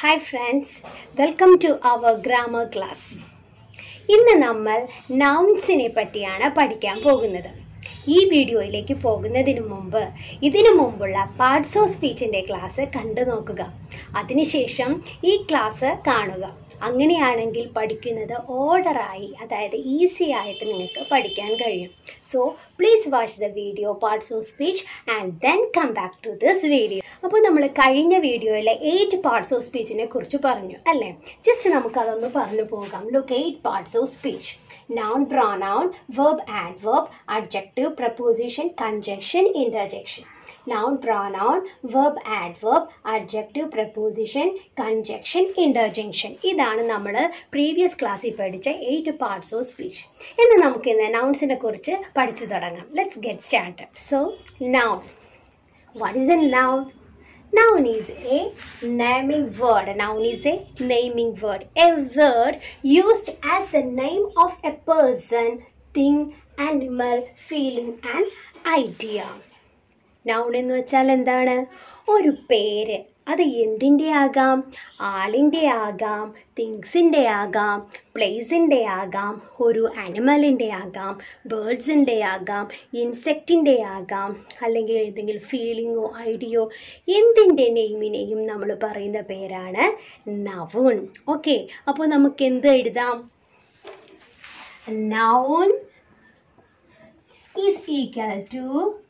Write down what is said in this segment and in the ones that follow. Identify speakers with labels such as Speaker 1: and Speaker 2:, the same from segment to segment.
Speaker 1: Hi friends welcome to our grammar class ഇന്ന് നമ്മൾ നൗൺസിനെ പറ്റിയാണ് പഠിക്കാൻ പോകുന്നത് ഈ വീഡിയോയിലേക്ക് പോകുന്നതിന് മുമ്പ് ഇതിനു മുമ്പുള്ള പാർട്സ് ഓഫ് സ്പീച്ചിൻ്റെ ക്ലാസ് കണ്ടു നോക്കുക അതിനുശേഷം ഈ ക്ലാസ് കാണുക അങ്ങനെയാണെങ്കിൽ പഠിക്കുന്നത് ഓർഡറായി അതായത് ഈസി ആയിട്ട് നിങ്ങൾക്ക് പഠിക്കാൻ കഴിയും so please watch the video parts of speech and then come back to this video അപ്പോൾ നമ്മൾ കഴിഞ്ഞ വീഡിയോയിലെ എയ്റ്റ് പാർട്സ് ഓഫ് സ്പീച്ചിനെ കുറിച്ച് പറഞ്ഞു അല്ലേ ജസ്റ്റ് നമുക്കതൊന്ന് പറഞ്ഞു പോകാം look eight parts of speech noun pronoun verb adverb adjective preposition conjunction interjection noun pronoun verb adverb adjective preposition conjunction interjection ഇതാണ് നമ്മൾ പ്രീവിയസ് ക്ലാസ്സിൽ പഠിച്ച എയ്റ്റ് പാർട്സ് ഓഫ് സ്പീച്ച് ഇന്ന് നമുക്ക് ഇന്ന് നൗൺസിനെ കുറിച്ച് പഠിച്ചു തുടങ്ങാം let's get started so noun what is a noun Noun is a naming word. Noun is a naming word. A word used as the name of a person, thing, animal, feeling and idea. Noun എന്ന് വെച്ചാൽ എന്താണ് ഒരു പേര് അത് എന്തിൻ്റെ ആകാം ആളിൻ്റെ ആകാം തിങ്സിൻ്റെ ആകാം പ്ലേസിൻ്റെ ആകാം ഒരു അനിമലിൻ്റെ ആകാം ബേർഡ്സിൻ്റെ ആകാം ഇൻസെക്റ്റിൻ്റെ ആകാം അല്ലെങ്കിൽ ഏതെങ്കിലും ഫീലിങ്ങോ ഐഡിയോ എന്തിൻ്റെ നെയിമിനെയും നമ്മൾ പറയുന്ന പേരാണ് നൗൺ ഓക്കെ അപ്പോൾ നമുക്ക് എന്ത് എഴുതാം noun is equal to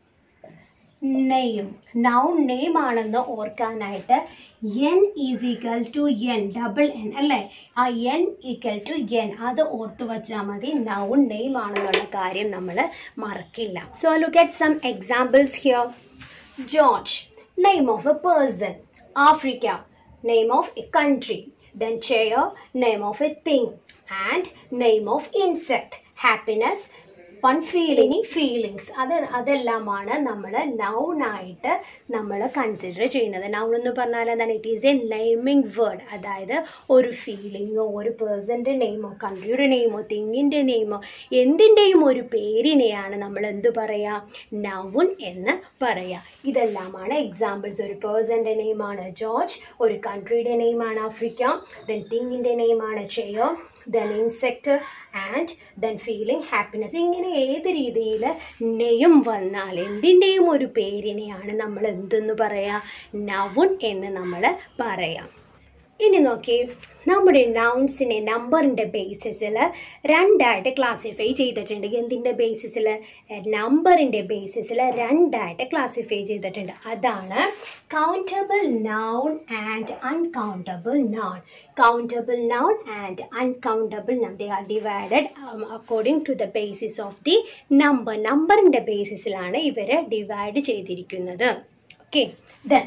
Speaker 1: name noun name ആണെന്ന് ഓർക്കാനായിട്ട് N is equal to N double N അല്ലേ ആ എൻ ഈക്വൽ ടു എൻ അത് ഓർത്ത് വെച്ചാൽ മതി നൗൺ നെയിം ആണെന്നുള്ള കാര്യം നമ്മൾ മറക്കില്ല so look at some examples here George name of a person Africa name of a country then chair name of a thing and name of insect happiness one feeling feelings അത് അതെല്ലാമാണ് നമ്മൾ നൗണായിട്ട് നമ്മൾ consider ചെയ്യുന്നത് noun എന്ന് പറഞ്ഞാൽ എന്താണ് it is a naming word അതായത് ഒരു ഫീലിങ്ങോ ഒരു പേഴ്സൻ്റെ നെയിമോ കൺട്രിയുടെ നെയിമോ തിങ്ങിൻ്റെ നെയിമോ എന്തിൻ്റെയും ഒരു പേരിനെയാണ് നമ്മൾ എന്ത് പറയുക നൗൺ എന്ന് പറയുക ഇതെല്ലാമാണ് എക്സാമ്പിൾസ് ഒരു പേഴ്സൻ്റെ നെയിമാണ് ജോർജ് ഒരു കൺട്രിയുടെ നെയിമാണ് ആഫ്രിക്ക ദെൻ തിങ്ങിൻ്റെ നെയിമാണ് ചെയോ then insect and then feeling happiness ഇങ്ങനെ ഏത് രീതിയിൽ നെയും വന്നാൽ എന്തിൻ്റെയും ഒരു പേരിനെയാണ് നമ്മൾ എന്തെന്ന് പറയാം നവുൺ എന്ന് നമ്മൾ പറയാം ഇനി നോക്കി നമ്മുടെ നൗൺസിനെ നമ്പറിൻ്റെ ബേസിസിൽ രണ്ടായിട്ട് ക്ലാസിഫൈ ചെയ്തിട്ടുണ്ട് എന്തിൻ്റെ ബേസിസിൽ നമ്പറിൻ്റെ ബേസിസിൽ രണ്ടായിട്ട് ക്ലാസിഫൈ ചെയ്തിട്ടുണ്ട് അതാണ് countable noun and uncountable noun countable noun and uncountable noun they are divided according to the basis of the number നമ്പറിൻ്റെ ബേസിസിലാണ് ഇവർ ഡിവൈഡ് ചെയ്തിരിക്കുന്നത് okay then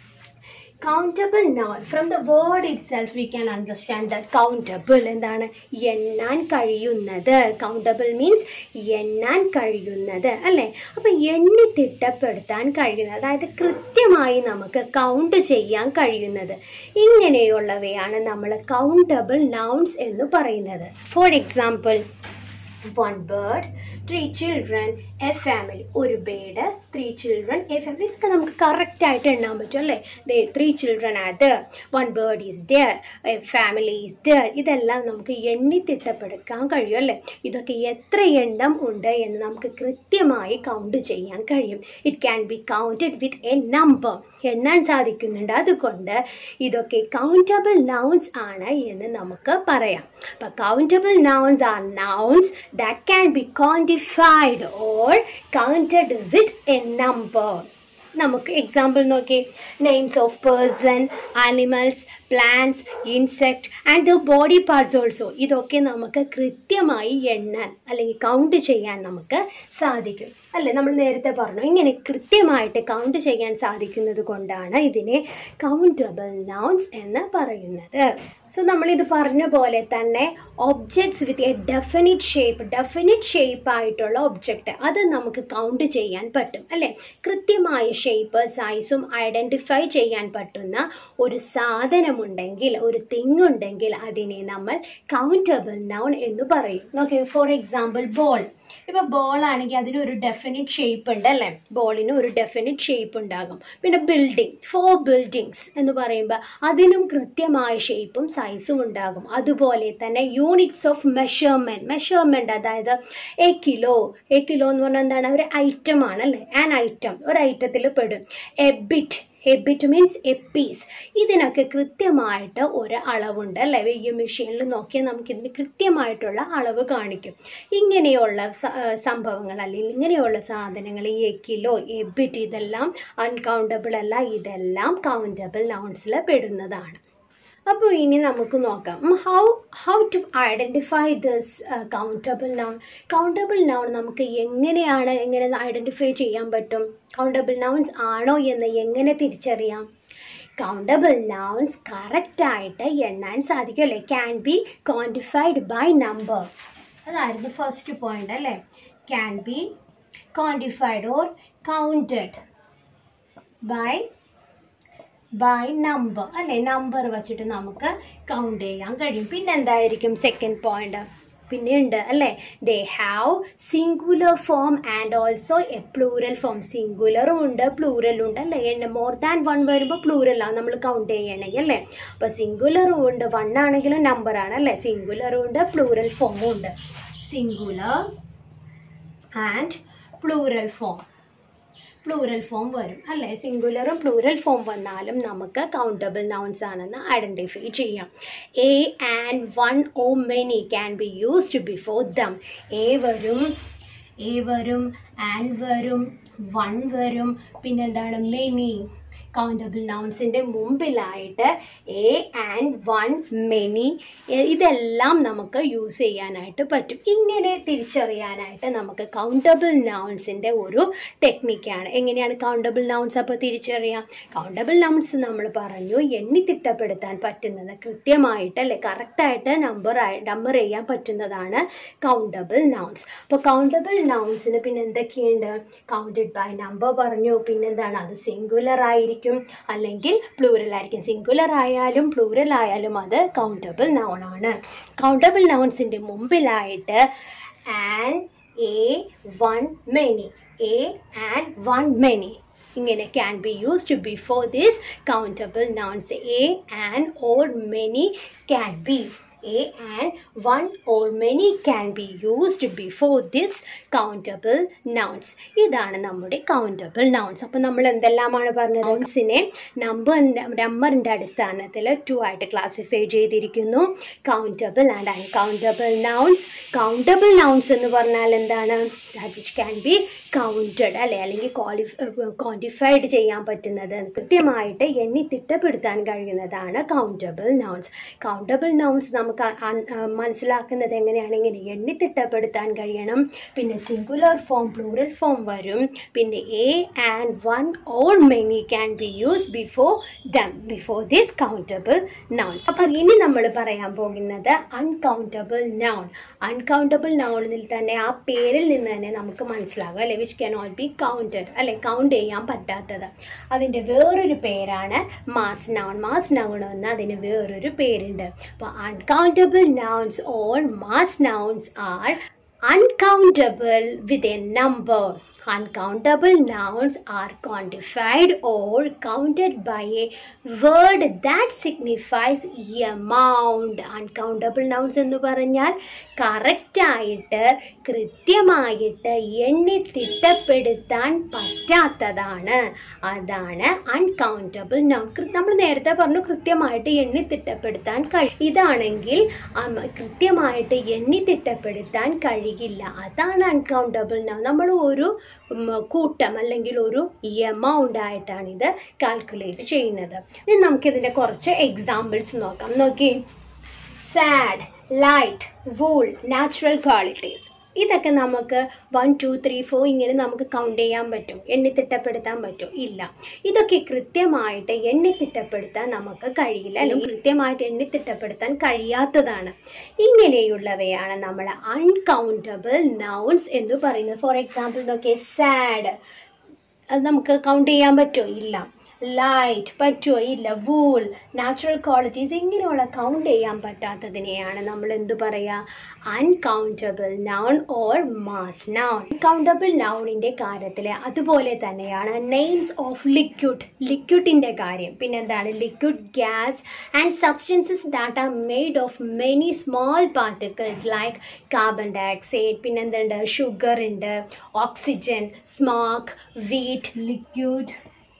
Speaker 1: countable noun from the word itself we can understand the countable എന്താണ് എണ്ണാൻ കഴിയുന്നത് countable means എണ്ണാൻ കഴിയുന്നത് അല്ലേ അപ്പം എണ്ണി തിട്ടപ്പെടുത്താൻ കഴിയുന്നത് അതായത് കൃത്യമായി നമുക്ക് കൗണ്ട് ചെയ്യാൻ കഴിയുന്നത് ഇങ്ങനെയുള്ളവയാണ് നമ്മൾ കൗണ്ടബിൾ നൗൺസ് എന്ന് പറയുന്നത് for example one bird three children a family ഒരു bird three children a family ഇതൊക്കെ നമുക്ക് കറക്റ്റായിട്ട് എണ്ണാൻ പറ്റും അല്ലേ ദേ ത്രീ ചിൽഡ്രൻ അത് one bird is there a family is there ഇതെല്ലാം നമുക്ക് എണ്ണി തിട്ടപ്പെടുക്കാൻ കഴിയും അല്ലേ ഇതൊക്കെ എത്ര എണ്ണം ഉണ്ട് എന്ന് നമുക്ക് കൃത്യമായി കൗണ്ട് ചെയ്യാൻ കഴിയും it can be counted with a number എണ്ണാൻ സാധിക്കുന്നുണ്ട് അതുകൊണ്ട് ഇതൊക്കെ കൗണ്ടബിൾ നൗൺസ് ആണ് എന്ന് നമുക്ക് പറയാം അപ്പം countable nouns are nouns that can be quantified or counted with a number നമുക്ക് എക്സാമ്പിൾ നോക്കി names of person animals plants insect and the body parts also ഇതൊക്കെ നമുക്ക് കൃത്യമായി എണ്ണാൻ അല്ലെങ്കിൽ കൗണ്ട് ചെയ്യാൻ നമുക്ക് സാധിക്കും അല്ലേ നമ്മൾ നേരത്തെ പറഞ്ഞു ഇങ്ങനെ കൃത്യമായിട്ട് കൗണ്ട് ചെയ്യാൻ സാധിക്കുന്നത് കൊണ്ടാണ് ഇതിനെ കൗണ്ടബിൾ നൗൺസ് എന്ന് പറയുന്നത് സോ നമ്മളിത് പറഞ്ഞ പോലെ തന്നെ objects with a definite shape definite shape ആയിട്ടുള്ള ഒബ്ജക്റ്റ് അത് നമുക്ക് കൗണ്ട് ചെയ്യാൻ പറ്റും അല്ലേ കൃത്യമായ ഷേപ്പ് സൈസും ഐഡൻറ്റിഫൈ ചെയ്യാൻ പറ്റുന്ന ഒരു സാധനമുണ്ടെങ്കിൽ ഒരു തിങ് ഉണ്ടെങ്കിൽ അതിനെ നമ്മൾ കൗണ്ടബിൾ നൗൺ എന്ന് പറയും നോക്കെ ഫോർ എക്സാമ്പിൾ ബോൾ ഇപ്പോൾ ബോൾ ആണെങ്കിൽ അതിന് ഒരു ഡെഫിനിറ്റ് ഷേപ്പ് ഉണ്ട് അല്ലേ ബോളിന് ഒരു ഡെഫിനിറ്റ് ഷേപ്പ് ഉണ്ടാകും പിന്നെ ബിൽഡിംഗ് ഫോർ ബിൽഡിങ്സ് എന്ന് പറയുമ്പോൾ അതിനും കൃത്യമായ ഷേപ്പും സൈസും ഉണ്ടാകും അതുപോലെ തന്നെ യൂണിറ്റ്സ് ഓഫ് മെഷർമെൻറ്റ് മെഷർമെൻറ്റ് അതായത് എ കിലോ എ കിലോ എന്ന് പറഞ്ഞാൽ എന്താണ് ഒരു ഐറ്റം ആണ് അല്ലേ ആൻ ഐറ്റം ഒരു ഐറ്റത്തിൽ പെടും a bit a bit means a piece ഇതിനൊക്കെ കൃത്യമായിട്ട് ഒരു അളവുണ്ട് അല്ലേ ഈ മെഷീനിൽ നോക്കിയാൽ നമുക്കിതിന് കൃത്യമായിട്ടുള്ള അളവ് കാണിക്കും ഇങ്ങനെയുള്ള സ- ആ, സംഭവങ്ങൾ അല്ലെങ്കിൽ ഇങ്ങനെയുള്ള സാധനങ്ങൾ ഈ കിലോ എബിറ്റ് ഇതെല്ലാം അൺകൗണ്ടബിൾ അല്ല ഇതെല്ലാം കൗണ്ടബിൾ നൗൺസിൽ പെടുന്നതാണ് അപ്പോൾ ഇനി നമുക്ക് നോക്കാം how how to identify this countable noun countable noun നമുക്ക് എങ്ങനെയാണ് എങ്ങനെ ഐഡൻറ്റിഫൈ ചെയ്യാൻ പറ്റും കൗണ്ടബിൾ നൗൺസ് ആണോ എന്ന് എങ്ങനെ തിരിച്ചറിയാം കൗണ്ടബിൾ നൗൺസ് കറക്റ്റായിട്ട് എണ്ണാൻ സാധിക്കും അല്ലേ can be quantified by number അതായിരുന്നു ഫസ്റ്റ് പോയിന്റ് അല്ലേ can be quantified or counted by by number അല്ലേ നമ്പർ വെച്ചിട്ട് നമുക്ക് കൗണ്ട് ചെയ്യാൻ കഴിയും പിന്നെ എന്തായിരിക്കും സെക്കൻഡ് പോയിന്റ് പിന്നെ ഉണ്ട് അല്ലേ they have singular form and also a plural form സിംഗുലറും ഉണ്ട് പ്ലൂറലും ഉണ്ട് അല്ലേ എണ്ണ മോർ ദാൻ വൺ വരുമ്പോൾ പ്ലൂറലാണ് നമ്മൾ കൗണ്ട് ചെയ്യണമെങ്കിൽ അല്ലേ അപ്പോൾ സിംഗുലറും ഉണ്ട് വൺ ആണെങ്കിലും നമ്പറാണ് അല്ലേ സിംഗുലറും ഉണ്ട് പ്ലൂറൽ ഫോമും ഉണ്ട് singular and plural form plural form വരും അല്ലേ സിംഗുലറും പ്ലൂറൽ ഫോം വന്നാലും നമുക്ക് കൗണ്ടബിൾ നൗൺസ് ആണെന്ന് ഐഡൻറ്റിഫൈ ചെയ്യാം a and one or many can be used before them a വരും എ വരും ആൻഡ് വരും വൺ വരും പിന്നെന്താണ് മെനി കൗണ്ടബിൾ നൗൺസിൻ്റെ മുമ്പിലായിട്ട് എ ആൻഡ് വൺ മെനി ഇതെല്ലാം നമുക്ക് യൂസ് ചെയ്യാനായിട്ട് പറ്റും ഇങ്ങനെ തിരിച്ചറിയാനായിട്ട് നമുക്ക് കൗണ്ടബിൾ നൗൺസിൻ്റെ ഒരു ടെക്നിക്കാണ് എങ്ങനെയാണ് കൗണ്ടബിൾ നൗൺസ് അപ്പോൾ തിരിച്ചറിയാം കൗണ്ടബിൾ നൗൺസ് നമ്മൾ പറഞ്ഞു എണ്ണി തിട്ടപ്പെടുത്താൻ പറ്റുന്നത് കൃത്യമായിട്ട് അല്ലെ കറക്റ്റായിട്ട് നമ്പർ നമ്പർ ചെയ്യാൻ പറ്റുന്നതാണ് കൗണ്ടബിൾ നൗൺസ് അപ്പോൾ കൗണ്ടബിൾ നൗൺസിന് പിന്നെ എന്തൊക്കെയുണ്ട് കൗണ്ടഡ് ബൈ നമ്പർ പറഞ്ഞു പിന്നെന്താണ് അത് സിംഗുലർ ആയിരിക്കും അല്ലെങ്കിൽ പ്ലൂറൽ ആയിരിക്കും സിംഗുലർ ആയാലും പ്ലൂറൽ ആയാലും അത് കൗണ്ടബിൾ നൗൺ ആണ് കൗണ്ടബിൾ നൗൺസിൻ്റെ മുമ്പിലായിട്ട് and a one many a and one many ഇങ്ങനെ can be used before this countable nouns a and or many can be a and one or many can be used before this countable nouns ഇതാണ് നമ്മുടെ countable nouns അപ്പോൾ നമ്മൾ എന്തെല്ലാമാണ് പറഞ്ഞത് നൗൺസിനെ number നമ്പറിൻ്റെ അടിസ്ഥാനത്തിൽ to ആയിട്ട് ക്ലാസിഫൈ ചെയ്തിരിക്കുന്നു countable and uncountable nouns countable nouns എന്ന് പറഞ്ഞാൽ എന്താണ് that which can be counted അല്ലെ അല്ലെങ്കിൽ ക്വാളിഫ് ക്വാണ്ടിഫൈഡ് ചെയ്യാൻ പറ്റുന്നത് കൃത്യമായിട്ട് എണ്ണി തിട്ടപ്പെടുത്താൻ കഴിയുന്നതാണ് കൗണ്ടബിൾ നൗൺസ് കൗണ്ടബിൾ നൗൺസ് നമുക്ക് അ- അൺ- ആ, മനസ്സിലാക്കുന്നത് എങ്ങനെയാണ് ഇങ്ങനെ എണ്ണി തിട്ടപ്പെടുത്താൻ കഴിയണം പിന്നെ സിംഗുലർ ഫോം പ്ലൂറൽ ഫോം വരും പിന്നെ a and one or many can be use before them before this countable nouns അപ്പം ഇനി നമ്മൾ പറയാൻ പോകുന്നത് അൺകൗണ്ടബിൾ നൗൺ അൺകൗണ്ടബിൾ നൗണിൽ തന്നെ ആ പേരിൽ നിന്ന് തന്നെ നമുക്ക് മനസ്സിലാകും അല്ലെ which can all be counted അല്ലെ കൗണ്ട് ചെയ്യാൻ പറ്റാത്തത് അതിൻ്റെ വേറൊരു പേരാണ് മാസ് നൗൺ മാസ് നൗൺ എന്ന് അതിന് വേറൊരു പേരുണ്ട് അപ്പോൾ uncountable nouns or mass nouns are uncountable with a number. Uncountable nouns are quantified or counted by a word that signifies amount. Uncountable nouns എന്ന് പറഞ്ഞാൽ കറക്റ്റായിട്ട് കൃത്യമായിട്ട് എണ്ണി തിട്ടപ്പെടുത്താൻ പറ്റാത്തതാണ് അതാണ് അൺകൗണ്ടബിൾ നൗൺ നമ്മൾ നേരത്തെ പറഞ്ഞു കൃത്യമായിട്ട് എണ്ണി തിട്ടപ്പെടുത്താൻ കഴിയും ഇതാണെങ്കിൽ അം, കൃത്യമായിട്ട് എണ്ണി തിട്ടപ്പെടുത്താൻ കഴിയില്ല അതാണ് അൺകൗണ്ടബിൾ നൗൺ നമ്മൾ ഒരു ഉം, കൂട്ടം അല്ലെങ്കിൽ ഒരു എമൗണ്ട് ആയിട്ടാണ് ഇത് കാൽക്കുലേറ്റ് ചെയ്യുന്നത് ഇനി നമുക്കിതിൻ്റെ കുറച്ച് എക്സാമ്പിൾസ് നോക്കാം നോക്കി sad light wool natural qualities ഇതൊക്കെ നമുക്ക് വൺ ടു ത്രീ ഫോർ ഇങ്ങനെ നമുക്ക് കൗണ്ട് ചെയ്യാൻ പറ്റും എണ്ണിത്തിട്ടപ്പെടുത്താൻ പറ്റും ഇല്ല ഇതൊക്കെ കൃത്യമായിട്ട് എണ്ണിത്തിട്ടപ്പെടുത്താൻ നമുക്ക് കഴിയില്ല അല്ലെങ്കിൽ കൃത്യമായിട്ട് എണ്ണിത്തിട്ടപ്പെടുത്താൻ കഴിയാത്തതാണ് ഇങ്ങനെയുള്ളവയാണ് നമ്മൾ അൺകൗണ്ടബിൾ നൗൺസ് എന്ന് പറയുന്നത് ഫോർ എക്സാമ്പിൾ നോക്കിയേ സാഡ് അത് നമുക്ക് കൗണ്ട് ചെയ്യാൻ പറ്റുമോ ഇല്ല ലൈറ്റ് പറ്റുമോ ഇല്ല വൂൾ നാച്ചുറൽ ക്വാളിറ്റീസ് ഇങ്ങനെയുള്ള കൗണ്ട് ചെയ്യാൻ പറ്റാത്തതിനെയാണ് നമ്മൾ എന്ത് പറയുക uncountable noun or mass noun countable നൗണിൻ്റെ കാര്യത്തിൽ അതുപോലെ തന്നെയാണ് നെയിംസ് ഓഫ് ലിക്വിഡ് ലിക്വിഡിൻ്റെ കാര്യം പിന്നെന്താണ് liquid gas and substances that are made of many small particles like carbon dioxide പിന്നെന്തുണ്ട് ഷുഗർ ഉണ്ട് oxygen smoke wheat liquid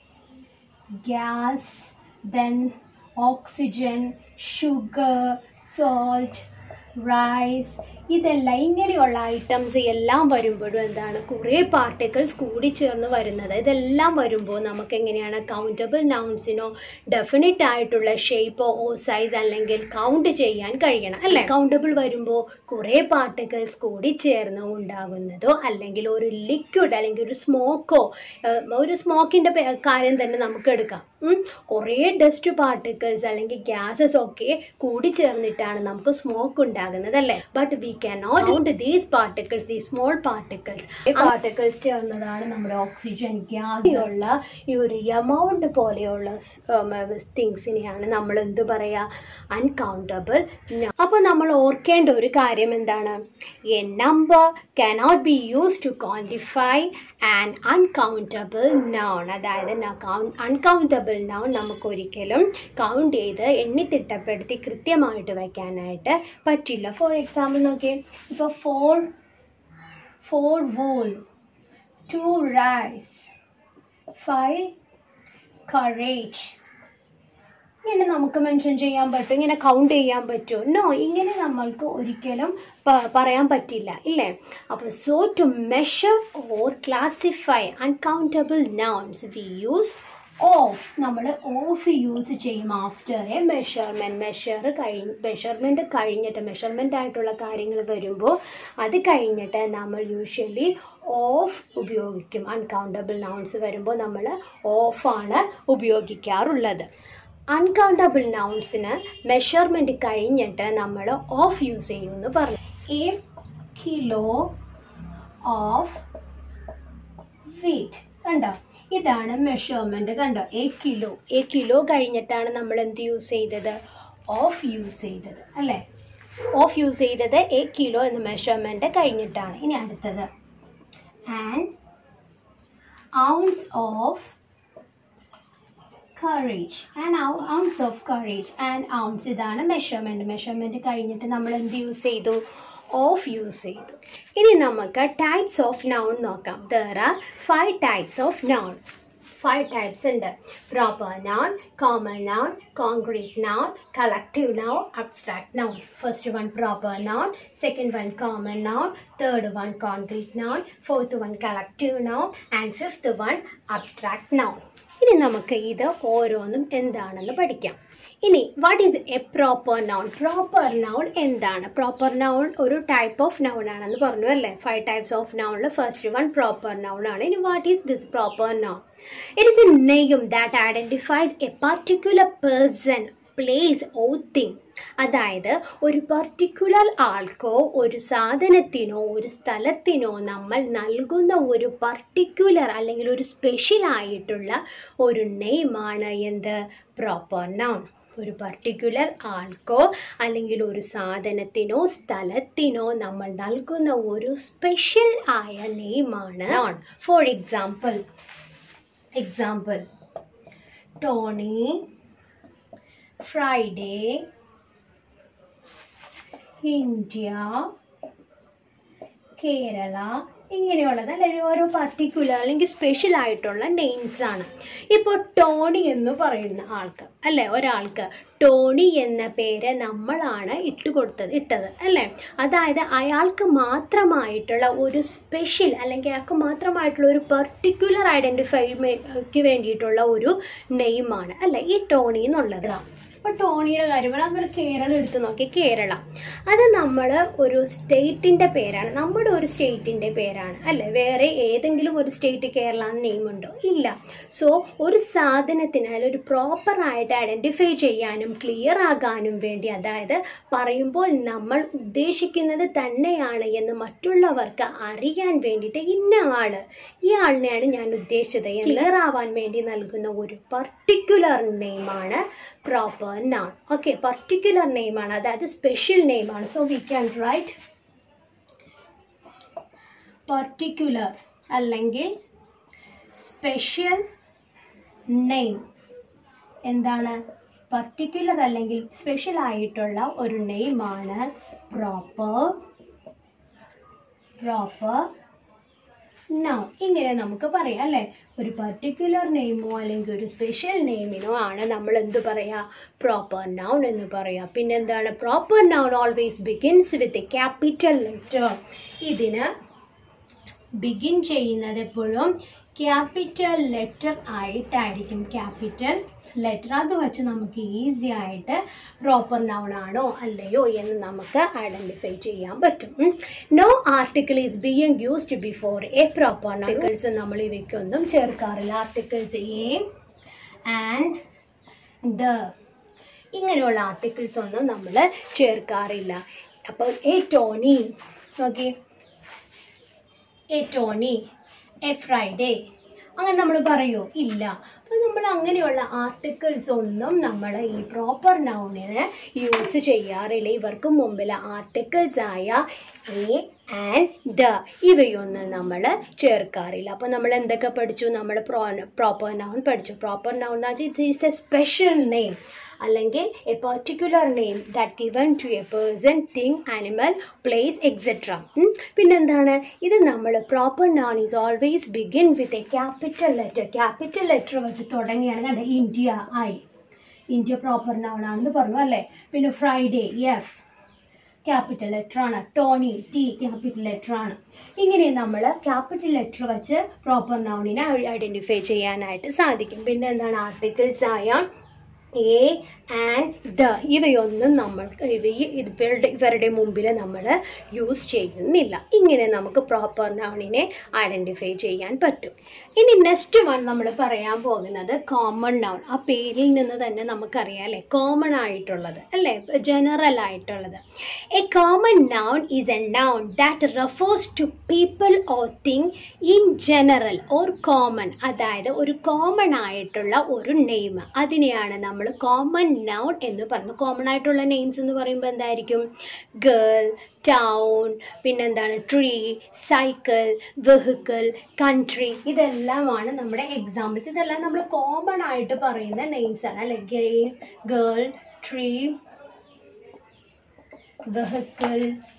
Speaker 1: gas, then oxygen, sugar, salt, rice ഇതെല്ലാം ഇങ്ങനെയുള്ള ഐറ്റംസ് എല്ലാം വരുമ്പോഴും എന്താണ് കുറേ പാർട്ടിക്കിൾസ് കൂടി ചേർന്ന് വരുന്നത് ഇതെല്ലാം വരുമ്പോൾ നമുക്ക് എങ്ങനെയാണ് കൗണ്ടബിൾ നൗൺസിനോ ഡെഫിനറ്റ് ആയിട്ടുള്ള ഷേപ്പോ ഓ സൈസ് അല്ലെങ്കിൽ കൗണ്ട് ചെയ്യാൻ കഴിയണം അല്ലേ കൗണ്ടബിൾ വരുമ്പോൾ കുറേ പാർട്ടിക്കിൾസ് കൂടി ചേർന്ന് ഉണ്ടാകുന്നതോ അല്ലെങ്കിൽ ഒരു ലിക്വിഡ് അല്ലെങ്കിൽ ഒരു സ്മോക്കോ ഒരു സ്മോക്കിൻ്റെ കാര്യം തന്നെ നമുക്ക് എടുക്കാം ഉം. കുറേ ഡസ്റ്റ് പാർട്ടിക്കിൾസ് അല്ലെങ്കിൽ ഗ്യാസസ് ഒക്കെ കൂടി ചേർന്നിട്ടാണ് നമുക്ക് സ്മോക്ക് ഉണ്ടാകുന്നത് അല്ലേ but we can not count these particles these small particles particles ചേർന്നതാണ് നമ്മുടെ ഓക്സിജൻ ഗ്യാസ് ഉള്ള ഈ ഒരു എമൗണ്ട് പോലെയുള്ള തിങ്സിനെയാണ് നമ്മൾ എന്ത് പറയുക അൺകൗണ്ടബിൾ അപ്പോൾ നമ്മൾ ഓർക്കേണ്ട ഒരു കാര്യം എന്താണ് a number cannot be used to quantify an uncountable noun അതായത് അൺകൗണ്ടബിൾ noun നമുക്ക് ഒരിക്കലും കൗണ്ട് ചെയ്ത് എണ്ണിത്തിട്ടപ്പെടുത്തി കൃത്യമായിട്ട് വയ്ക്കാനായിട്ട് പറ്റില്ല ഫോർ എക്സാമ്പിൾ നോക്കിയേ ഇപ്പോൾ four four wool two rice five courage ഇങ്ങനെ നമുക്ക് മെൻഷൻ ചെയ്യാൻ പറ്റും ഇങ്ങനെ കൗണ്ട് ചെയ്യാൻ പറ്റുമോ നോ ഇങ്ങനെ നമ്മൾക്ക് ഒരിക്കലും പ- പറയാൻ പറ്റില്ല ഇല്ലേ അപ്പോൾ so to measure or classify uncountable nouns we use of നമ്മൾ ഓഫ് യൂസ് ചെയ്യും ആഫ്റ്റർ എ മെഷർമെൻറ്റ് മെഷർ കഴിഞ്ഞ് മെഷർമെൻറ്റ് കഴിഞ്ഞിട്ട് മെഷർമെൻ്റ് ആയിട്ടുള്ള കാര്യങ്ങൾ വരുമ്പോൾ അത് കഴിഞ്ഞിട്ട് നമ്മൾ യൂഷ്വലി ഓഫ് ഉപയോഗിക്കും അൺകൗണ്ടബിൾ നൗൺസ് വരുമ്പോൾ നമ്മൾ ഓഫാണ് ഉപയോഗിക്കാറുള്ളത് അൺകൗണ്ടബിൾ നൗൺസിന് മെഷർമെൻറ്റ് കഴിഞ്ഞിട്ട് നമ്മൾ ഓഫ് യൂസ് ചെയ്യുമെന്ന് പറഞ്ഞു എ കിലോ ഓഫ് വീറ്റ് കണ്ടോ ഇതാണ് മെഷർമെൻറ്റ് കണ്ടോ എ കിലോ എ കിലോ കഴിഞ്ഞിട്ടാണ് നമ്മൾ എന്ത് യൂസ് ചെയ്തത് ഓഫ് യൂസ് ചെയ്തത് അല്ലേ ഓഫ് യൂസ് ചെയ്തത് എ കിലോ എന്ന മെഷർമെൻറ്റ് കഴിഞ്ഞിട്ടാണ് ഇനി അടുത്തത് and ounce of courage and ounce of courage and ounce ഇതാണ് മെഷർമെൻറ്റ് മെഷർമെൻറ്റ് കഴിഞ്ഞിട്ട് നമ്മൾ എന്ത് യൂസ് ചെയ്തു ഓഫ് യൂസ് ചെയ്തു ഇനി നമുക്ക് ടൈപ്സ് ഓഫ് നൗൺ നോക്കാം there are five types of noun five types ഉണ്ട് proper noun common noun concrete noun collective noun abstract noun first one proper noun second one common noun third one concrete noun fourth one collective noun and fifth one abstract noun ഇനി നമുക്ക് ഇത് ഓരോന്നും എന്താണെന്ന് പഠിക്കാം ഇനി what is a proper noun proper noun എന്താണ് proper noun ഒരു type of noun ആണെന്ന് പറഞ്ഞു അല്ലേ ഫൈവ് ടൈപ്സ് ഓഫ് നൗണിൽ ഫസ്റ്റ് വൺ പ്രോപ്പർ നൗൺ ആണ് ഇനി what is this proper noun it is a name that identifies a particular person place or thing അതായത് ഒരു പർട്ടിക്കുലർ ആൾക്കോ ഒരു സാധനത്തിനോ ഒരു സ്ഥലത്തിനോ നമ്മൾ നൽകുന്ന ഒരു പർട്ടിക്കുലർ അല്ലെങ്കിൽ ഒരു സ്പെഷ്യൽ ആയിട്ടുള്ള ഒരു നെയിമാണ് എന്ത് പ്രോപ്പർ നൗൺ ഒരു പർട്ടിക്കുലർ ആൾക്കോ അല്ലെങ്കിൽ ഒരു സാധനത്തിനോ സ്ഥലത്തിനോ നമ്മൾ നൽകുന്ന ഒരു സ്പെഷ്യൽ ആയ നെയിമാണ് noun for example example Tony Friday India Kerala ഇങ്ങനെയുള്ളത് അല്ലെങ്കിൽ ഓരോ പർട്ടിക്കുലർ അല്ലെങ്കിൽ സ്പെഷ്യൽ ആയിട്ടുള്ള നെയിംസ് ആണ് ഇപ്പോൾ ടോണി എന്ന് പറയുന്ന ആൾക്ക് അല്ലേ ഒരാൾക്ക് ടോണി എന്ന പേര് നമ്മളാണ് ഇട്ട് കൊടുത്തത് ഇട്ടത് അല്ലേ അതായത് അയാൾക്ക് മാത്രമായിട്ടുള്ള ഒരു സ്പെഷ്യൽ അല്ലെങ്കിൽ അയാൾക്ക് മാത്രമായിട്ടുള്ള ഒരു പെർട്ടിക്കുലർ ഐഡൻറ്റിഫൈക്ക് വേണ്ടിയിട്ടുള്ള ഒരു നെയിമാണ് അല്ലേ ഈ ടോണി എന്നുള്ളത് ഇപ്പോൾ ടോണിയുടെ കാര്യം പറഞ്ഞാൽ അതുപോലെ കേരളം എടുത്തു നോക്കി കേരള അത് നമ്മൾ ഒരു സ്റ്റേറ്റിൻ്റെ പേരാണ് നമ്മുടെ ഒരു സ്റ്റേറ്റിൻ്റെ പേരാണ് അല്ലേ വേറെ ഏതെങ്കിലും ഒരു സ്റ്റേറ്റ് കേരള നെയിം ഉണ്ടോ ഇല്ല സോ ഒരു സാധനത്തിന് അതിൽ ഒരു പ്രോപ്പറായിട്ട് ഐഡൻറ്റിഫൈ ചെയ്യാനും ക്ലിയർ ആകാനും വേണ്ടി അതായത് പറയുമ്പോൾ നമ്മൾ ഉദ്ദേശിക്കുന്നത് തന്നെയാണ് എന്ന് മറ്റുള്ളവർക്ക് അറിയാൻ വേണ്ടിയിട്ട് ഇന്ന ആള് ഈ ആളിനെയാണ് ഞാൻ ഉദ്ദേശിച്ചത് ക്ലിയർ ആവാൻ വേണ്ടി നൽകുന്ന ഒരു പർട്ടിക്കുലർ നെയിമാണ് പ്രോപ്പർ നൗൺ ഓക്കെ പർട്ടിക്കുലർ നെയിമാണ് അതായത് സ്പെഷ്യൽ നെയിമാണ് so we can write particular അല്ലെങ്കിൽ സ്പെഷ്യൽ നെയിം എന്താണ് പർട്ടിക്കുലർ അല്ലെങ്കിൽ സ്പെഷ്യൽ ആയിട്ടുള്ള ഒരു നെയിമാണ് പ്രോപ്പർ പ്രോപ്പർ നൗൺ ഇങ്ങനെ നമുക്ക് പറയാം അല്ലേ ഒരു പർട്ടിക്കുലർ നെയിമോ അല്ലെങ്കിൽ ഒരു സ്പെഷ്യൽ നെയിമിനോ ആണ് നമ്മൾ എന്ത് പറയുക പ്രോപ്പർ നൗൺ എന്ന് പറയുക പിന്നെന്താണ് proper noun always begins with a capital letter ഇതിന് ബിഗിൻ ചെയ്യുന്നത് എപ്പോഴും ക്യാപിറ്റൽ ലെറ്റർ ആയിട്ടായിരിക്കും ക്യാപിറ്റൽ ലെറ്റർ അത് വെച്ച് നമുക്ക് ഈസി ആയിട്ട് പ്രോപ്പർ നൗൺ ആണോ അല്ലയോ എന്ന് നമുക്ക് ഐഡൻറ്റിഫൈ ചെയ്യാൻ പറ്റും no article is being used before a proper articles നമ്മൾ ഇവയ്ക്കൊന്നും ചേർക്കാറില്ല ആർട്ടിക്കിൾസ് എ ആൻഡ് ദ ഇങ്ങനെയുള്ള ആർട്ടിക്കിൾസ് ഒന്നും നമ്മൾ ചേർക്കാറില്ല അപ്പോൾ a Tony okay a Tony a Friday അങ്ങനെ നമ്മൾ പറയുമോ ഇല്ല അപ്പോൾ നമ്മൾ അങ്ങനെയുള്ള ആർട്ടിക്കിൾസ് ഒന്നും നമ്മൾ ഈ പ്രോപ്പർ നൗണിന് യൂസ് ചെയ്യാറില്ല ഇവർക്ക് മുമ്പിൽ ആർട്ടിക്കിൾസ് ആയ എ ആൻഡ് ദ ഇവയൊന്നും നമ്മൾ ചേർക്കാറില്ല അപ്പോൾ നമ്മൾ എന്തൊക്കെ പഠിച്ചു നമ്മൾ പ്രോ പ്രോപ്പർ നൗൺ പഠിച്ചു പ്രോപ്പർ നൗൺ എന്ന് വെച്ചാൽ it is a special name അല്ലെങ്കിൽ a particular name that given to a person thing animal place etcetera പിന്നെന്താണ് ഇത് നമ്മൾ proper noun is always begin with a capital letter capital letter വെച്ച് തുടങ്ങിയാണ് കണ്ട India I India proper noun ആണെന്ന് പറഞ്ഞു അല്ലേ പിന്നെ ഫ്രൈഡേ എഫ് ക്യാപിറ്റൽ ലെറ്റർ ആണ് ടോണി ടി ക്യാപിറ്റൽ ലെറ്റർ ആണ് ഇങ്ങനെ നമ്മൾ ക്യാപിറ്റൽ ലെറ്റർ വെച്ച് പ്രോപ്പർ നൗണിനെ ഐഡൻറ്റിഫൈ ചെയ്യാനായിട്ട് സാധിക്കും പിന്നെ എന്താണ് ആർട്ടിക്കിൾസ് ആയ എ ആൻഡ് ദ ഇവയൊന്നും നമ്മൾ ഇവ ഇവരുടെ ഇവരുടെ മുമ്പിൽ നമ്മൾ യൂസ് ചെയ്യുന്നില്ല ഇങ്ങനെ നമുക്ക് പ്രോപ്പർ നൗണിനെ ഐഡൻറ്റിഫൈ ചെയ്യാൻ പറ്റും ഇനി നെക്സ്റ്റ് വൺ നമ്മൾ പറയാൻ പോകുന്നത് കോമൺ നൗൺ ആ പേരിൽ നിന്ന് തന്നെ നമുക്കറിയാം അല്ലേ കോമൺ ആയിട്ടുള്ളത് അല്ലേ ജനറൽ ആയിട്ടുള്ളത് a common noun is a noun that refers to people or thing in general or common അതായത് ഒരു കോമൺ ആയിട്ടുള്ള ഒരു നെയിം അതിനെയാണ് നമ്മൾ കോമൺ നൗൺ എന്ന് പറയുന്നത് കോമൺ ആയിട്ടുള്ള നെയിംസ് എന്ന് പറയുമ്പോൾ എന്തായിരിക്കും ഗേൾ ടൗൺ പിന്നെന്താണ് ട്രീ സൈക്കിൾ വെഹിക്കിൾ കൺട്രി ഇതെല്ലാമാണ് നമ്മുടെ എക്സാമ്പിൾസ് ഇതെല്ലാം നമ്മൾ കോമൺ ആയിട്ട് പറയുന്ന നെയിംസ് ആണ് അല്ലെ game girl tree vehicle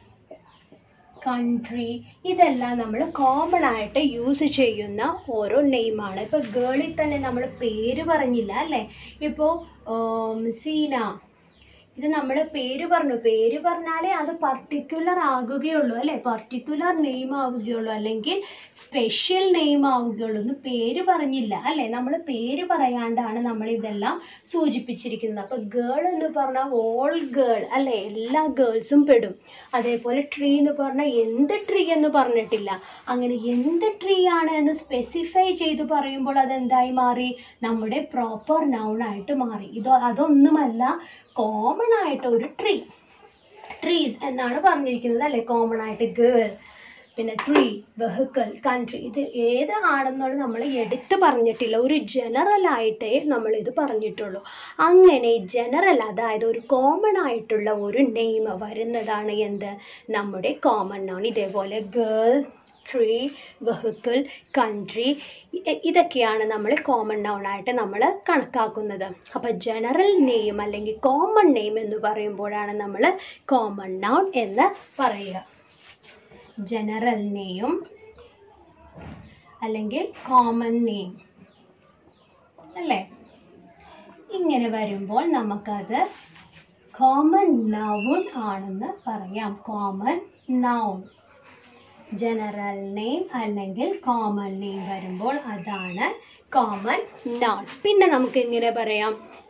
Speaker 1: country ഇതെല്ലാം നമ്മൾ കോമൺ ആയിട്ട് യൂസ് ചെയ്യുന്ന ഓരോ നെയിമാണ് ഇപ്പോൾ ഗേളിൽ തന്നെ നമ്മൾ പേര് പറഞ്ഞില്ല അല്ലേ ഇപ്പോൾ സീന ഇത് നമ്മൾ പേര് പറഞ്ഞു പേര് പറഞ്ഞാലേ അത് പർട്ടിക്കുലർ ആകുകയുള്ളൂ അല്ലേ പർട്ടിക്കുലർ നെയിം ആവുകയുള്ളൂ അല്ലെങ്കിൽ സ്പെഷ്യൽ നെയിം ആവുകയുള്ളൂ ഒന്ന് പേര് പറഞ്ഞില്ല അല്ലേ നമ്മൾ പേര് പറയാണ്ടാണ് നമ്മൾ ഇതെല്ലാം സൂചിപ്പിച്ചിരിക്കുന്നത് അപ്പോൾ ഗേൾ എന്ന് പറഞ്ഞാൽ ഓൾ ഗേൾ അല്ലേ എല്ലാ ഗേൾസും പെടും അതേപോലെ ട്രീ എന്ന് പറഞ്ഞാൽ എന്ത് ട്രീ എന്ന് പറഞ്ഞിട്ടില്ല അങ്ങനെ എന്ത് ട്രീ ആണ് എന്ന് സ്പെസിഫൈ ചെയ്ത് പറയുമ്പോൾ അതെന്തായി മാറി നമ്മുടെ പ്രോപ്പർ നൗൺ ആയിട്ട് മാറി ഇത് അതൊന്നുമല്ല കോമൺ ആയിട്ട് ഒരു ട്രീ ട്രീസ് എന്നാണ് പറഞ്ഞിരിക്കുന്നത് അല്ലേ കോമൺ ആയിട്ട് ഗേൾ പിന്നെ ട്രീ വെഹിക്കിൾ കൺട്രി ഇത് ഏത് ആണെന്നുള്ളത് നമ്മൾ എടുത്ത് പറഞ്ഞിട്ടില്ല ഒരു ജനറൽ ആയിട്ടേ നമ്മൾ ഇത് പറഞ്ഞിട്ടുള്ളൂ അങ്ങനെ ജനറൽ അതായത് ഒരു കോമൺ ആയിട്ടുള്ള ഒരു നെയിം വരുന്നതാണ് എന്ത് നമ്മുടെ കോമൺ നൗൺ ഇതേപോലെ ഗേൾ ട്രീ വെഹിക്കിൾ കൺട്രി ഇതൊക്കെയാണ് നമ്മൾ കോമൺ നൗൺ ആയിട്ട് നമ്മൾ കണക്കാക്കുന്നത് അപ്പോൾ ജനറൽ നെയിം അല്ലെങ്കിൽ കോമൺ നെയിം എന്ന് പറയുമ്പോഴാണ് നമ്മൾ കോമൺ നൗൺ എന്ന് പറയുക ജനറൽ നെയിം അല്ലെങ്കിൽ കോമൺ നെയിം അല്ലേ ഇങ്ങനെ വരുമ്പോൾ നമുക്കത് കോമൺ നൗൺ ആണെന്ന് പറയാം കോമൺ നൗൺ ജനറൽ നെയിം അല്ലെങ്കിൽ കോമൺ നെയിം വരുമ്പോൾ അതാണ് കോമൺ നൗൺ പിന്നെ നമുക്ക് എങ്ങനെ പറയാം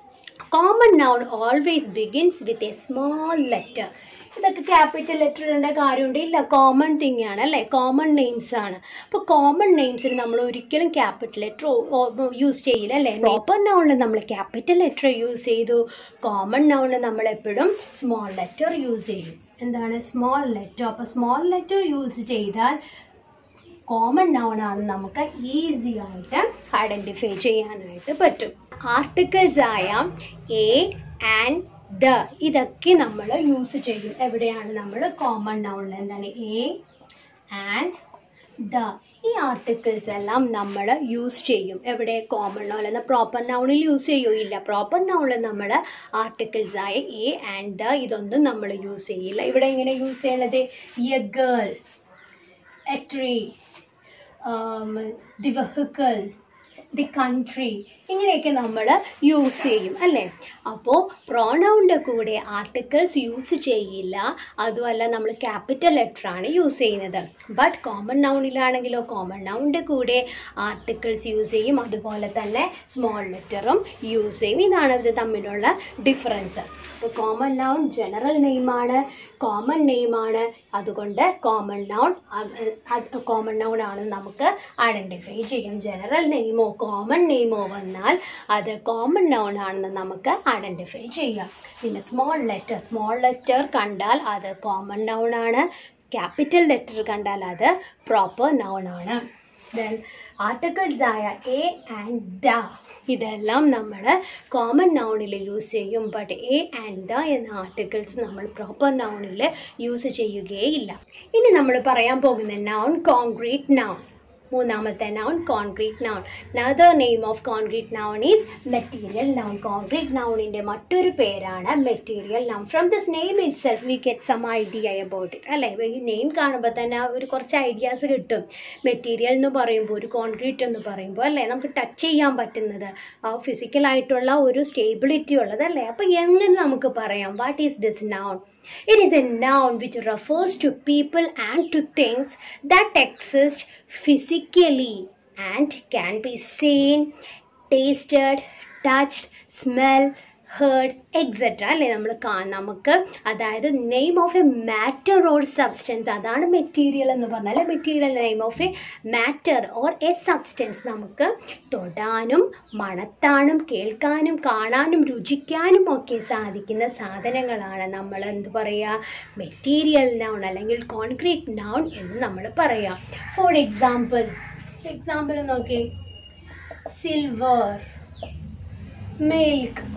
Speaker 1: common noun always begins with a small letter ഇതൊക്കെ ക്യാപിറ്റൽ ലെറ്റർ ഇടേണ്ട കാര്യമുണ്ട് ഇല്ല കോമൺ തിങ് ആണ് അല്ലേ കോമൺ നെയിംസ് ആണ് അപ്പോൾ കോമൺ നെയിംസിന് നമ്മൾ ഒരിക്കലും ക്യാപിറ്റൽ ലെറ്റർ യൂസ് ചെയ്യില്ല അല്ലേ പ്രോപ്പർ നൗണിൽ നമ്മൾ ക്യാപിറ്റൽ ലെറ്റർ യൂസ് ചെയ്തു കോമൺ നൗണിൽ നമ്മൾ എപ്പോഴും സ്മോൾ ലെറ്റർ യൂസ് ചെയ്യും എന്താണ് സ്മോൾ ലെറ്റർ അപ്പോൾ സ്മോൾ ലെറ്റർ യൂസ് ചെയ്താൽ കോമൺ നൗൺ ആണ് നമുക്ക് ഈസി ആയിട്ട് ഐഡൻറ്റിഫൈ ചെയ്യാനായിട്ട് പറ്റും ആർട്ടിക്കിൾസ് ആയ എ ആൻഡ് ദ ഇതൊക്കെ നമ്മൾ യൂസ് ചെയ്യും എവിടെയാണ് നമ്മൾ കോമൺ നൗണിൽ എന്താണ് എ ആൻഡ് ദ ഈ ആർട്ടിക്കിൾസ് എല്ലാം നമ്മൾ യൂസ് ചെയ്യും എവിടെ കോമൺ നൗൺ എന്ന പ്രോപ്പർ നൗണിൽ യൂസ് ചെയ്യോ ഇല്ല പ്രോപ്പർ നൗണിൽ നമ്മൾ ആർട്ടിക്കിൾസ് ആയ എ ആൻഡ് ദ ഇതൊന്നും നമ്മൾ യൂസ് ചെയ്യില്ല ഇവിടെ എങ്ങനെ യൂസ് ചെയ്യണത് a girl a tree the vehicle the country ഇങ്ങനെയൊക്കെ നമ്മൾ യൂസ് ചെയ്യും അല്ലേ അപ്പോൾ പ്രോണൗണിൻ്റെ കൂടെ ആർട്ടിക്കിൾസ് യൂസ് ചെയ്യില്ല അതുമല്ല നമ്മൾ ക്യാപിറ്റൽ ലെറ്ററാണ് യൂസ് ചെയ്യുന്നത് ബട്ട് കോമൺ നൗണിലാണെങ്കിലോ കോമൺ നൗണിൻ്റെ കൂടെ ആർട്ടിക്കിൾസ് യൂസ് ചെയ്യും അതുപോലെ തന്നെ സ്മോൾ ലെറ്ററും യൂസ് ചെയ്യും ഇതാണ് ഇത് തമ്മിലുള്ള ഡിഫറൻസ് അപ്പോൾ കോമൺ നൗൺ ജനറൽ നെയിമാണ് കോമൺ നെയിമാണ് അതുകൊണ്ട് കോമൺ നൗൺ കോമൺ നൗൺ ആണ് നമുക്ക് ഐഡൻറ്റിഫൈ ചെയ്യും ജനറൽ നെയിമോ കോമൺ നെയിമോ വന്നാൽ അത് കോമൺ നൗൺ ആണെന്ന് നമുക്ക് ഐഡൻറ്റിഫൈ ചെയ്യാം പിന്നെ സ്മോൾ ലെറ്റർ സ്മോൾ ലെറ്റർ കണ്ടാൽ അത് കോമൺ നൗൺ ആണ് ക്യാപിറ്റൽ ലെറ്റർ കണ്ടാൽ അത് പ്രോപ്പർ നൗൺ ആണ് ദെൻ ആർട്ടിക്കിൾസ് ആയ എ ആൻഡ് ദ ഇതെല്ലാം നമ്മൾ കോമൺ നൗണിൽ യൂസ് ചെയ്യും ബട്ട് എ ആൻഡ് ദ എന്ന ആർട്ടിക്കിൾസ് നമ്മൾ പ്രോപ്പർ നൗണിൽ യൂസ് ചെയ്യുകയില്ല ഇനി നമ്മൾ പറയാൻ പോകുന്ന നൗൺ കോൺക്രീറ്റ് നൗൺ മൂന്നാമത്തെ noun concrete noun another name of concrete noun is material noun concrete നൗണിൻ്റെ മറ്റൊരു പേരാണ് material noun from this name itself we get some idea about it അല്ലേ ഈ നെയിം കാണുമ്പോൾ തന്നെ ഒരു കുറച്ച് ഐഡിയാസ് കിട്ടും മെറ്റീരിയൽ എന്ന് പറയുമ്പോൾ ഒരു കോൺക്രീറ്റ് എന്ന് പറയുമ്പോൾ അല്ലേ നമുക്ക് ടച്ച് ചെയ്യാൻ പറ്റുന്നത് ആ ഫിസിക്കലായിട്ടുള്ള ഒരു സ്റ്റേബിലിറ്റി ഉള്ളതല്ലേ അപ്പോൾ എങ്ങനെ നമുക്ക് പറയാം what is this noun It is a noun which refers to people and to things that exist physically and can be seen, tasted, touched, smelled, heard etcetera അല്ലേ നമ്മൾ കാ നമുക്ക് അതായത് name of a matter or substance അതാണ് material എന്ന് പറഞ്ഞാൽ material name of a matter or a substance നമുക്ക് തൊടാനും മണത്താനും കേൾക്കാനും കാണാനും രുചിക്കാനും ഒക്കെ സാധിക്കുന്ന സാധനങ്ങളാണ് നമ്മൾ എന്ത് പറയുക മെറ്റീരിയൽ നൗൺ അല്ലെങ്കിൽ കോൺക്രീറ്റ് നൗൺ എന്ന് നമ്മൾ പറയാം ഫോർ എക്സാമ്പിൾ എക്സാമ്പിൾ നോക്കി സിൽവർ മിൽക്ക്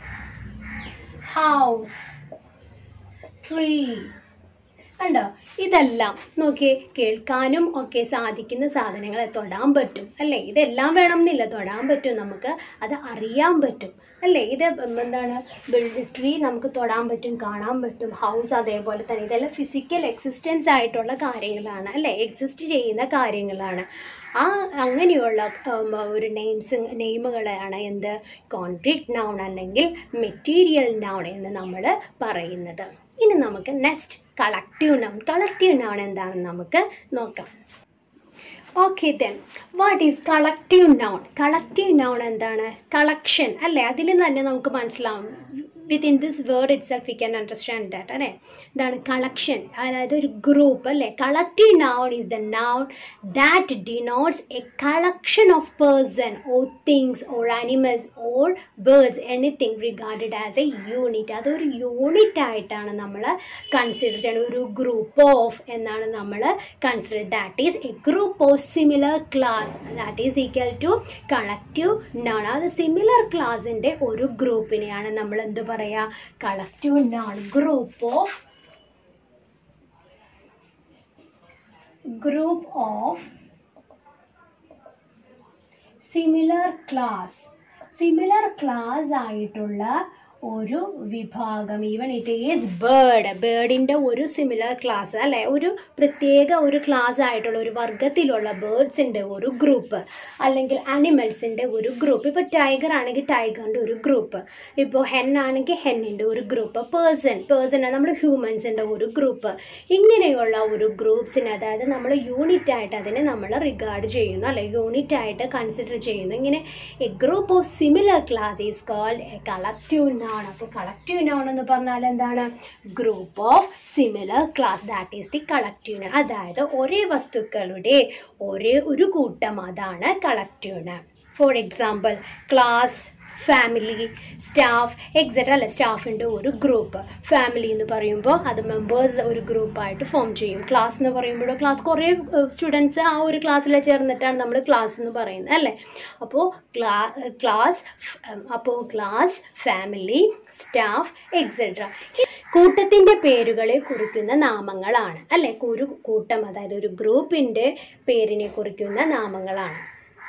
Speaker 1: ഹൗസ് ട്രീ കണ്ടോ ഇതെല്ലാം നോക്കിയേ കേൾക്കാനും ഒക്കെ സാധിക്കുന്ന സാധനങ്ങളെ തൊടാൻ പറ്റും അല്ലേ ഇതെല്ലാം വേണം എന്നില്ല തൊടാൻ പറ്റും നമുക്ക് അത് അറിയാൻ പറ്റും അല്ലേ ഇത് എന്താണ് ബിൽഡ് ട്രീ നമുക്ക് തൊടാൻ പറ്റും കാണാൻ പറ്റും ഹൗസ് അതേപോലെ തന്നെ ഇതെല്ലാം ഫിസിക്കൽ എക്സിസ്റ്റൻസ് ആയിട്ടുള്ള കാര്യങ്ങളാണ് അല്ലേ എക്സിസ്റ്റ് ചെയ്യുന്ന കാര്യങ്ങളാണ് ആ അങ്ങനെയുള്ള ഉം, ഒരു നെയിംസ് നെയിമുകളാണ് എന്ത് കോൺക്രീറ്റ് നൗൺ അല്ലെങ്കിൽ മെറ്റീരിയൽ നൗൺ എന്ന് നമ്മൾ പറയുന്നത് ഇനി നമുക്ക് next collective noun collective noun എന്താണെന്ന് നമുക്ക് നോക്കാം okay then what is collective noun collective noun എന്താണ് കളക്ഷൻ അല്ലേ അതിൽ തന്നെ നമുക്ക് മനസ്സിലാവും within this word itself we can understand that അല്ലേ എന്താണ് കളക്ഷൻ അതായത് ഒരു ഗ്രൂപ്പ് അല്ലേ collective noun is the noun that denotes a collection of person or things or animals or birds anything regarded as a unit അതൊരു unit ആയിട്ടാണ് നമ്മൾ consider ചെയ്യുന്നത് ഒരു ഗ്രൂപ്പ് ഓഫ് എന്നാണ് നമ്മൾ consider that is a group of similar class that is equal to collective noun അത് similar ക്ലാസിൻ്റെ ഒരു ഗ്രൂപ്പിനെയാണ് നമ്മൾ എന്ത് പറയുക കളക്റ്റീവ് നൗൺ group of group of similar class similar class ആയിട്ടുള്ള ഒരു വിഭാഗം ഈവൻ ഇറ്റ് ഈസ് ബേർഡ് ബേർഡിൻ്റെ ഒരു സിമിലർ ക്ലാസ് അല്ലേ ഒരു പ്രത്യേക ഒരു ക്ലാസ് ആയിട്ടുള്ള ഒരു വർഗത്തിലുള്ള ബേർഡ്സിൻ്റെ ഒരു ഗ്രൂപ്പ് അല്ലെങ്കിൽ അനിമൽസിൻ്റെ ഒരു ഗ്രൂപ്പ് ഇപ്പോൾ ടൈഗർ ആണെങ്കിൽ ടൈഗറിൻ്റെ ഒരു ഗ്രൂപ്പ് ഇപ്പോൾ ഹെൻ ആണെങ്കിൽ ഹെന്നിൻ്റെ ഒരു ഗ്രൂപ്പ് പേഴ്സൺ പേഴ്സൺ നമ്മൾ ഹ്യൂമൻസിൻ്റെ ഒരു ഗ്രൂപ്പ് ഇങ്ങനെയുള്ള ഒരു ഗ്രൂപ്പ്സിന് അതായത് നമ്മൾ യൂണിറ്റ് ആയിട്ട് അതിനെ നമ്മൾ റിഗാർഡ് ചെയ്യുന്നു അല്ലെ യൂണിറ്റ് ആയിട്ട് കൺസിഡർ ചെയ്യുന്നു ഇങ്ങനെ a group of similar class is called a collective noun അപ്പോൾ കളക്റ്റീവ് നൗൺ എന്ന് പറഞ്ഞാൽ എന്താണ് group of similar class that is the collective noun അതായത് ഒരേ വസ്തുക്കളുടെ ഒരേ ഒരു കൂട്ടം അതാണ് collective noun for example class family staff etcetera അല്ലെ സ്റ്റാഫിൻ്റെ ഒരു ഗ്രൂപ്പ് ഫാമിലി എന്ന് പറയുമ്പോൾ അത് മെമ്പേഴ്സ് ഒരു ഗ്രൂപ്പായിട്ട് ഫോം ചെയ്യും ക്ലാസ് എന്ന് പറയുമ്പോൾ ക്ലാസ് കുറേ സ്റ്റുഡൻസ് ആ ഒരു ക്ലാസ്സിൽ ചേർന്നിട്ടാണ് നമ്മൾ ക്ലാസ് എന്ന് പറയുന്നത് അല്ലേ അപ്പോൾ ക്ലാ ക്ലാസ് അപ്പോൾ ക്ലാസ് ഫാമിലി സ്റ്റാഫ് എക്സെട്ര കൂട്ടത്തിൻ്റെ പേരുകളെ കുറിക്കുന്ന നാമങ്ങളാണ് അല്ലേ ഒരു കൂട്ടം അതായത് ഒരു ഗ്രൂപ്പിൻ്റെ പേരിനെ കുറിക്കുന്ന നാമങ്ങളാണ്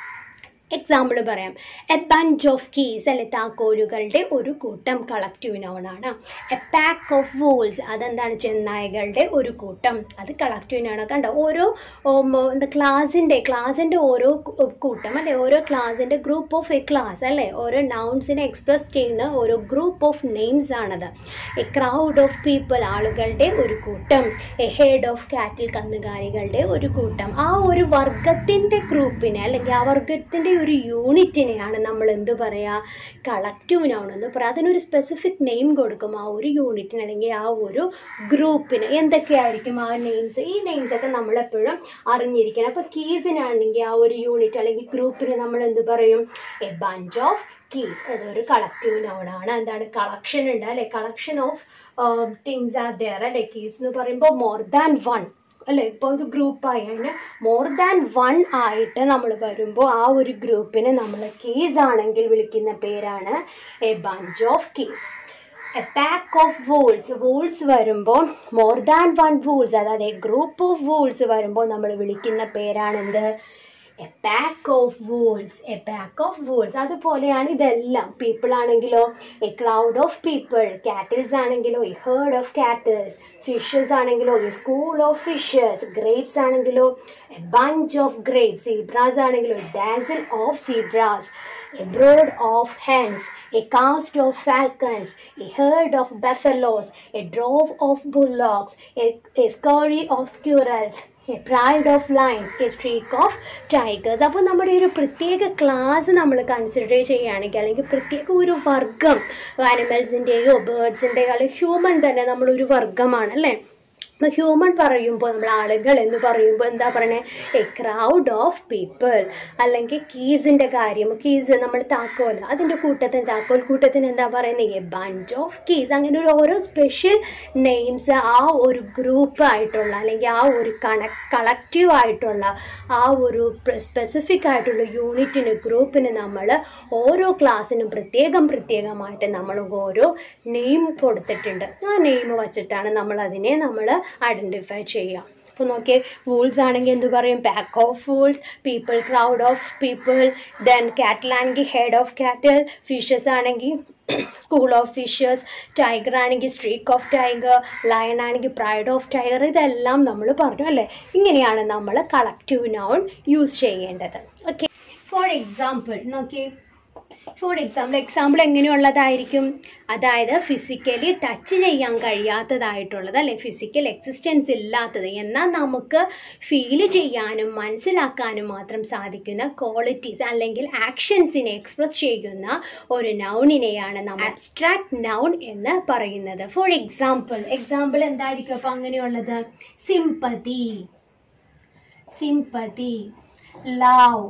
Speaker 1: എക്സാമ്പിൾ പറയാം എ ബഞ്ച് ഓഫ് കീസ് അല്ലെ താക്കോലുകളുടെ ഒരു കൂട്ടം കളക്റ്റീവ് നൗൺ ആണ് എ പാക്ക് ഓഫ് വൂൾസ് അതെന്താണ് ചെന്നായകളുടെ ഒരു കൂട്ടം അത് കളക്റ്റീവ് നൗൺ കണ്ടോ ഓരോ ഉം, എന്താ ക്ലാസ്സിൻ്റെ ക്ലാസ്സിൻ്റെ ഓരോ കു- കൂട്ടം അല്ലെ ഓരോ ക്ലാസ്സിൻ്റെ ഗ്രൂപ്പ് ഓഫ് എ ക്ലാസ് അല്ലേ ഓരോ നൗൺസിനെ എക്സ്പ്രസ് ചെയ്യുന്ന ഓരോ ഗ്രൂപ്പ് ഓഫ് നെയിംസ് ആണത് എ ക്രൗഡ് ഓഫ് പീപ്പിൾ ആളുകളുടെ ഒരു കൂട്ടം എ ഹെഡ് ഓഫ് കാറ്റിൽ കന്നുകാലികളുടെ ഒരു കൂട്ടം ആ ഒരു വർഗത്തിൻ്റെ ഗ്രൂപ്പിനെ അല്ലെങ്കിൽ ആ വർഗത്തിൻ്റെ ഒരു യൂണിറ്റിനെയാണ് നമ്മൾ എന്ത് പറയുക കളക്റ്റീവ് നൗൺ എന്ന് പറയുക അതിനൊരു സ്പെസിഫിക് നെയിം കൊടുക്കും ആ ഒരു യൂണിറ്റിന് അല്ലെങ്കിൽ ആ ഒരു ഗ്രൂപ്പിന് എന്തൊക്കെയായിരിക്കും ആ നെയിംസ് ഈ നെയിംസ് ഒക്കെ നമ്മളെപ്പോഴും അറിഞ്ഞിരിക്കണം അപ്പോൾ കീസിനാണെങ്കിൽ ആ ഒരു യൂണിറ്റ് അല്ലെങ്കിൽ ഗ്രൂപ്പിന് നമ്മൾ എന്ത് പറയും എ ബഞ്ച് ഓഫ് കീസ് അതൊരു കളക്റ്റീവ് നൗൺ ആണ് എന്താണ് കളക്ഷൻ ഉണ്ട് അല്ലെ collection of things are there അല്ലെ കീസ് എന്ന് പറയുമ്പോൾ മോർ ദാൻ വൺ അല്ലെ ഇപ്പോൾ ഇത് ഗ്രൂപ്പായി അതിന് മോർ ദാൻ വൺ ആയിട്ട് നമ്മൾ വരുമ്പോൾ ആ ഒരു ഗ്രൂപ്പിനെ നമ്മൾ കീസ് ആണെങ്കിൽ വിളിക്കുന്ന പേരാണ് a bunch of keys a pack of wolves wolves വരുമ്പോൾ മോർ ദാൻ വൺ വൂൾസ് അതായത് എ ഗ്രൂപ്പ് ഓഫ് വൂൾസ് വരുമ്പോൾ നമ്മൾ വിളിക്കുന്ന പേരാണെന്ത് a pack of wolves a pack of wolves അതുപോലെയാണ് ഇതെല്ലാം പീപ്പിൾ ആണെങ്കിലോ a crowd of people cattles ആണെങ്കിലോ a herd of cattles fishes ആണെങ്കിലോ a school of fishes grapes ആണെങ്കിലോ a bunch of grapes zebras ആണെങ്കിലോ a dazzle of zebras a brood of hens, a cast of falcons, a herd of buffaloes, a drove of bullocks, a, a scurry of squirrels, a pride of lions, a streak of tigers. അപ്പോൾ നമ്മുടെ ഒരു പ്രത്യേക class നമ്മൾ consider ചെയ്യുകയാണെങ്കിൽ അല്ലെങ്കിൽ പ്രത്യേക ഒരു വർഗം ആനിമൽസിൻ്റെയോ ബേർഡ്സിൻ്റെയോ അല്ലെങ്കിൽ ഹ്യൂമൻ തന്നെ നമ്മളൊരു വർഗമാണ് അല്ലേ അപ്പോൾ ഹ്യൂമൻ പറയുമ്പോൾ നമ്മൾ ആളുകൾ എന്ന് പറയുമ്പോൾ എന്താ പറയണേ എ ക്രൗഡ് ഓഫ് പീപ്പിൾ അല്ലെങ്കിൽ കീസിൻ്റെ കാര്യം കീസ് നമ്മൾ താക്കോൽ അതിൻ്റെ കൂട്ടത്തിന് താക്കോൽ കൂട്ടത്തിന് എന്താ പറയുന്നത് എ ബഞ്ച് ഓഫ് കീസ് അങ്ങനെ ഒരു ഓരോ സ്പെഷ്യൽ നെയിംസ് ആ ഒരു ഗ്രൂപ്പ് ആയിട്ടുള്ള അല്ലെങ്കിൽ ആ ഒരു കണ കളക്റ്റീവ് ആയിട്ടുള്ള ആ ഒരു സ്പെസിഫിക് ആയിട്ടുള്ള യൂണിറ്റിന് ഗ്രൂപ്പിന് നമ്മൾ ഓരോ ക്ലാസ്സിനും പ്രത്യേകം പ്രത്യേകമായിട്ട് നമ്മൾ ഓരോ നെയിം കൊടുത്തിട്ടുണ്ട് ആ നെയിം വച്ചിട്ടാണ് നമ്മൾ അതിനെ നമ്മൾ ഐഡൻറ്റിഫൈ ചെയ്യുക അപ്പോൾ നോക്കിയേ വൂൾസ് ആണെങ്കിൽ എന്ത് പറയും pack of wolves people crowd of people then cattle ആണെങ്കിൽ ഹെഡ് ഓഫ് കാറ്റിൽ ഫിഷസ് ആണെങ്കിൽ സ്കൂൾ ഓഫ് ഫിഷസ് ടൈഗർ ആണെങ്കിൽ സ്ട്രീക്ക് ഓഫ് ടൈഗർ ലയൺ ആണെങ്കിൽ പ്രൈഡ് ഓഫ് ടൈഗർ ഇതെല്ലാം നമ്മൾ പറഞ്ഞു അല്ലേ ഇങ്ങനെയാണ് നമ്മൾ കളക്റ്റീവ് നൗൺ യൂസ് ചെയ്യേണ്ടത് ഓക്കെ ഫോർ എക്സാമ്പിൾ നോക്കിയേ ഫോർ എക്സാമ്പിൾ എക്സാമ്പിൾ എങ്ങനെയുള്ളതായിരിക്കും അതായത് ഫിസിക്കലി ടച്ച് ചെയ്യാൻ കഴിയാത്തതായിട്ടുള്ളത് അല്ലെ ഫിസിക്കൽ എക്സിസ്റ്റൻസ് ഇല്ലാത്തത് എന്നാൽ നമുക്ക് ഫീൽ ചെയ്യാനും മനസ്സിലാക്കാനും മാത്രം സാധിക്കുന്ന ക്വാളിറ്റീസ് അല്ലെങ്കിൽ ആക്ഷൻസിനെ എക്സ്പ്രസ് ചെയ്യുന്ന ഒരു നൗണിനെയാണ് നമ്മൾ അബ്സ്ട്രാക്ട് നൗൺ എന്ന് പറയുന്നത് ഫോർ എക്സാമ്പിൾ എക്സാമ്പിൾ എന്തായിരിക്കും അപ്പോൾ അങ്ങനെയുള്ളത് sympathy sympathy love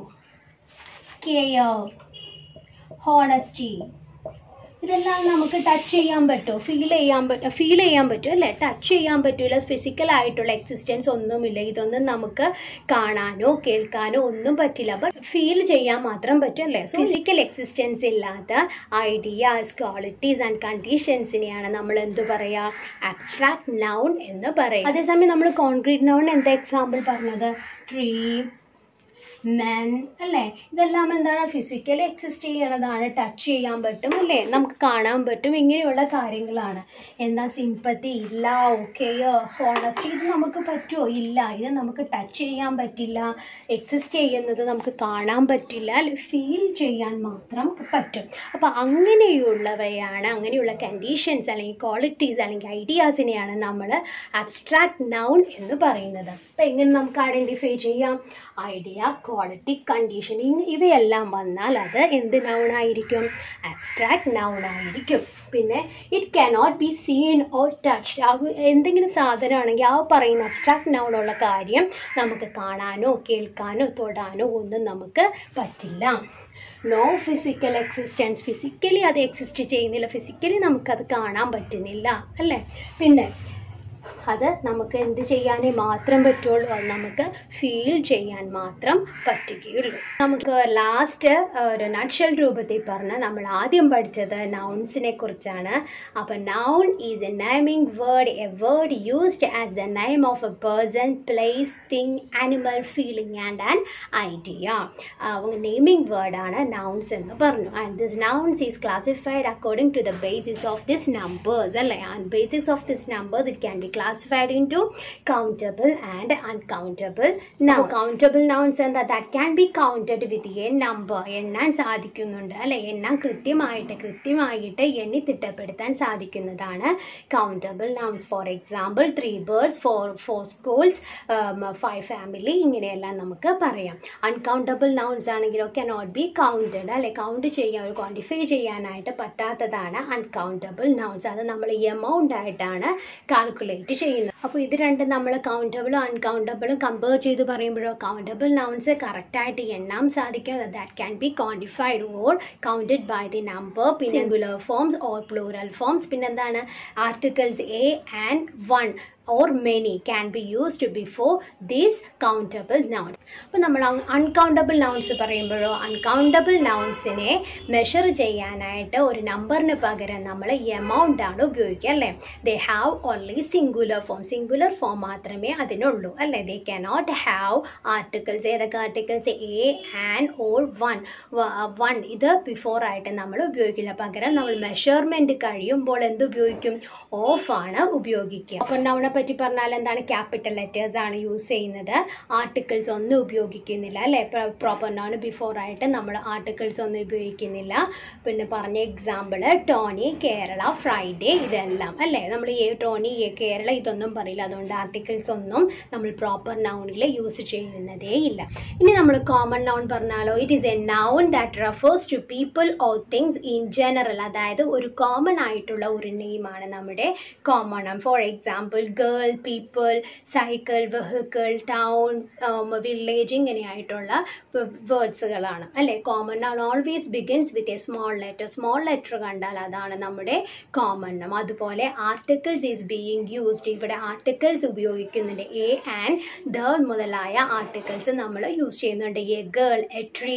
Speaker 1: care honesty ഇതെല്ലാം നമുക്ക് ടച്ച് ചെയ്യാൻ പറ്റുമോ ഫീൽ ചെയ്യാൻ പറ്റും ഫീൽ ചെയ്യാൻ പറ്റും അല്ലേ ടച്ച് ചെയ്യാൻ പറ്റില്ല ഫിസിക്കൽ ആയിട്ടുള്ള എക്സിസ്റ്റൻസ് ഒന്നുമില്ല ഇതൊന്നും നമുക്ക് കാണാനോ കേൾക്കാനോ ഒന്നും പറ്റില്ല ബട്ട് ഫീൽ ചെയ്യാൻ മാത്രം പറ്റും അല്ലേ ഫിസിക്കൽ എക്സിസ്റ്റൻസ് ഇല്ലാത്ത ഐഡിയാസ് ക്വാളിറ്റീസ് ആൻഡ് കണ്ടീഷൻസിനെയാണ് നമ്മൾ എന്ത് പറയുക അബ്സ്ട്രാക്ട് നൗൺ എന്ന് പറയും അതേസമയം നമ്മൾ കോൺക്രീറ്റ് നൗൺ എന്താ എക്സാമ്പിൾ പറഞ്ഞത് ട്രീ മെൻ അല്ലേ ഇതെല്ലാം എന്താണ് ഫിസിക്കലി എക്സിസ്റ്റ് ചെയ്യണതാണ് ടച്ച് ചെയ്യാൻ പറ്റും അല്ലേ നമുക്ക് കാണാൻ പറ്റും ഇങ്ങനെയുള്ള കാര്യങ്ങളാണ് എന്നാൽ സിമ്പത്തി ഇല്ല ഓക്കെയോ ഹോണസ്റ്റി ഇത് നമുക്ക് പറ്റുമോ ഇല്ല ഇത് നമുക്ക് ടച്ച് ചെയ്യാൻ പറ്റില്ല എക്സിസ്റ്റ് ചെയ്യുന്നത് നമുക്ക് കാണാൻ പറ്റില്ല ഫീൽ ചെയ്യാൻ മാത്രം പറ്റും അപ്പോൾ അങ്ങനെയുള്ളവയാണ് അങ്ങനെയുള്ള കണ്ടീഷൻസ് അല്ലെങ്കിൽ ക്വാളിറ്റീസ് അല്ലെങ്കിൽ ഐഡിയാസിനെയാണ് നമ്മൾ അബ്സ്ട്രാക്ട് നൗൺ എന്ന് പറയുന്നത് അപ്പോൾ എങ്ങനെ നമുക്ക് ഐഡൻറ്റിഫൈ ചെയ്യാം ഐഡിയ ക്വാളിറ്റി കണ്ടീഷൻ ഇവയെല്ലാം വന്നാൽ അത് എന്ത് നൗൺ ആയിരിക്കും അബ്സ്ട്രാക്ട് നൗൺ ആയിരിക്കും പിന്നെ it cannot be seen or touch എന്തെങ്കിലും സാധനമാണെങ്കിൽ ആ പറയുന്ന അബ്സ്ട്രാക്ട് നൗണുള്ള കാര്യം നമുക്ക് കാണാനോ കേൾക്കാനോ തൊടാനോ ഒന്നും നമുക്ക് പറ്റില്ല നോ ഫിസിക്കൽ എക്സിസ്റ്റൻസ് ഫിസിക്കലി അത് എക്സിസ്റ്റ് ചെയ്യുന്നില്ല ഫിസിക്കലി നമുക്കത് കാണാൻ പറ്റുന്നില്ല അല്ലേ പിന്നെ അത് നമുക്ക് എന്ത് ചെയ്യാനേ മാത്രം പറ്റുള്ളൂ അത് നമുക്ക് ഫീൽ ചെയ്യാൻ മാത്രം പറ്റുകയുള്ളൂ നമുക്ക് ലാസ്റ്റ് ഒരു നട്ഷൽ രൂപത്തിൽ പറഞ്ഞ് നമ്മൾ ആദ്യം പഠിച്ചത് നൗൺസിനെ കുറിച്ചാണ് അപ്പോൾ noun is a naming word a word used as the name of a person place thing animal feeling and an idea naming വേർഡാണ് നൗൺസ് എന്ന് പറഞ്ഞു and this nouns is classified according to the basis of this numbers അല്ലേ and basis of this numbers it can be classified into countable and uncountable noun. countable nouns എന്താ that can be counted with a number എണ്ണാൻ സാധിക്കുന്നുണ്ട് അല്ലെ എണ്ണാൻ കൃത്യമായിട്ട് കൃത്യമായിട്ട് എണ്ണി തിട്ടപ്പെടുത്താൻ സാധിക്കുന്നതാണ് countable nouns for example three birds four four schools five family ഇങ്ങനെയെല്ലാം നമുക്ക് പറയാം അൺകൗണ്ടബിൾ നൗൺസ് ആണെങ്കിലോ കനോട്ട് ബി കൗണ്ടഡ് അല്ലെ കൗണ്ട് ചെയ്യാൻ ഒരു ക്വാണ്ടിഫൈ ചെയ്യാനായിട്ട് പറ്റാത്തതാണ് അൺകൗണ്ടബിൾ നൗൺസ് അത് നമ്മൾ എമൗണ്ട് ആയിട്ടാണ് കാൽക്കുലേറ്റ് ചെയ്യുന്നത് അപ്പോൾ ഇത് രണ്ടും നമ്മൾ കൗണ്ടബിളും അൺകൗണ്ടബിളും കമ്പയർ ചെയ്ത് പറയുമ്പോഴോ കൗണ്ടബിൾ നൗൺസ് കറക്റ്റായിട്ട് എണ്ണാൻ സാധിക്കും that can be quantified or counted by the number പിന്നെ singular forms or plural forms പിന്നെന്താണ് articles a and one or many can be used before these countable nouns അപ്പോൾ നമ്മൾ അൺകൗണ്ടബിൾ നൗൺസ് പറയുമ്പോഴോ uncountable നൗൺസിനെ measure ചെയ്യാനായിട്ട് ഒരു നമ്പറിന് പകരം നമ്മൾ എമൗണ്ട് ആണ് ഉപയോഗിക്കുക അല്ലേ they have only singular form singular form മാത്രമേ അതിനുള്ളൂ അല്ലേ ദേ കനോട്ട് ഹാവ് ആർട്ടിക്കിൾസ് ഏതൊക്കെ articles a and or one one ഇത് ബിഫോർ ആയിട്ട് നമ്മൾ ഉപയോഗിക്കില്ല പകരം നമ്മൾ മെഷർമെൻറ്റ് കഴിയുമ്പോൾ എന്ത് ഉപയോഗിക്കും ഓഫ് ആണ് ഉപയോഗിക്കുക അപ്പോൾ നൗണെ പറ്റി പറഞ്ഞാൽ എന്താണ് ക്യാപിറ്റൽ ലെറ്റേഴ്സ് ആണ് യൂസ് ചെയ്യുന്നത് ആർട്ടിക്കിൾസ് ഒന്നും ഉപയോഗിക്കുന്നില്ല അല്ലേ പ്രോപ്പർ നൗൺ ബിഫോർ ആയിട്ട് നമ്മൾ ആർട്ടിക്കിൾസ് ഒന്നും ഉപയോഗിക്കുന്നില്ല പിന്നെ പറഞ്ഞ എക്സാമ്പിൾ ടോണി കേരള ഫ്രൈഡേ ഇതെല്ലാം അല്ലേ നമ്മൾ ഈ ടോണി കേരള ഇതൊന്നും പറയില്ല അതുകൊണ്ട് ആർട്ടിക്കിൾസ് ഒന്നും നമ്മൾ പ്രോപ്പർ നൗണിൽ യൂസ് ചെയ്യുന്നതേ ഇല്ല ഇനി നമ്മൾ കോമൺ നൗൺ പറഞ്ഞാലോ it is a noun that refers to people or things in general അതായത് ഒരു കോമൺ ആയിട്ടുള്ള ഒരു നെയിമാണ് നമ്മുടെ common noun for example girl people cycle vehicle towns village ഇങ്ങനെയായിട്ടുള്ള വേർഡ്സുകളാണ് അല്ലേ common noun always begins with a small letter small letter കണ്ടാൽ അതാണ് നമ്മുടെ കോമൺ നൗൺ അതുപോലെ ആർട്ടിക്കിൾസ് ഈസ് ബീയിങ് യൂസ്ഡ് ഇവിടെ ആർട്ടിക്കിൾസ് ഉപയോഗിക്കുന്നുണ്ട് എ ആൻഡ് ദ മുതലായ ആർട്ടിക്കിൾസ് നമ്മൾ യൂസ് ചെയ്യുന്നുണ്ട് A girl a tree